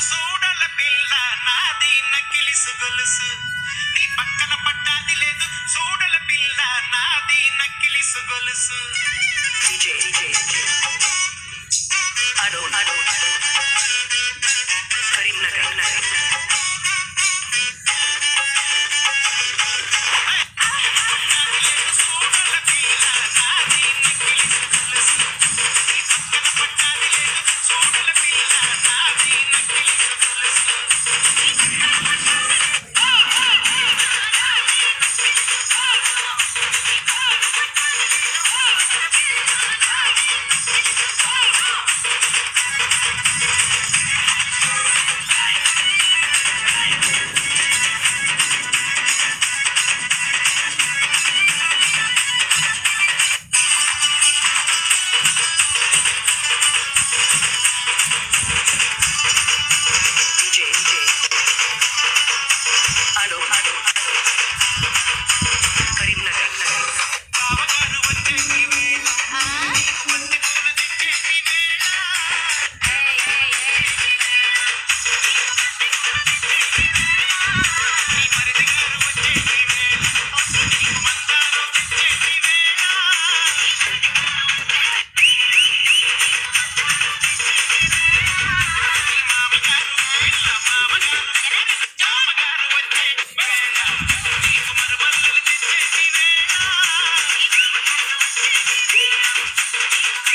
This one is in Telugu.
సూడల పిల్ల నాది నక్కిలిసు గొలుసు నీ పక్కన పట్టాది లేదు సూడల పిల్ల నాది నక్కిలిసు గొలుసు DJ, DJ, Arun, Arun, Karimnagar, Nagar. సూడల పిల్ల నాది నక్కిలిసు గొలుసు నీ పక్కన పట్టాది లేదు సూడల పిల్ల నాది నక్కిలిసు గొలుసు DJ, DJ, Arun, Arun, Karimnagar, Nagar. బావగారు వచ్చేటి వేళ నీకు బంతి పూలు తెచ్చేటి వేళ నీ మరిది గారు వచ్చేటి వేళ నీకు మందారం తెచ్చేటి వేళ నీ మామగారు పిల్ల మామగారు మామగారు వచ్చేటి వేళ నీకు మరుమల్లులు తెచ్చేటి వేళ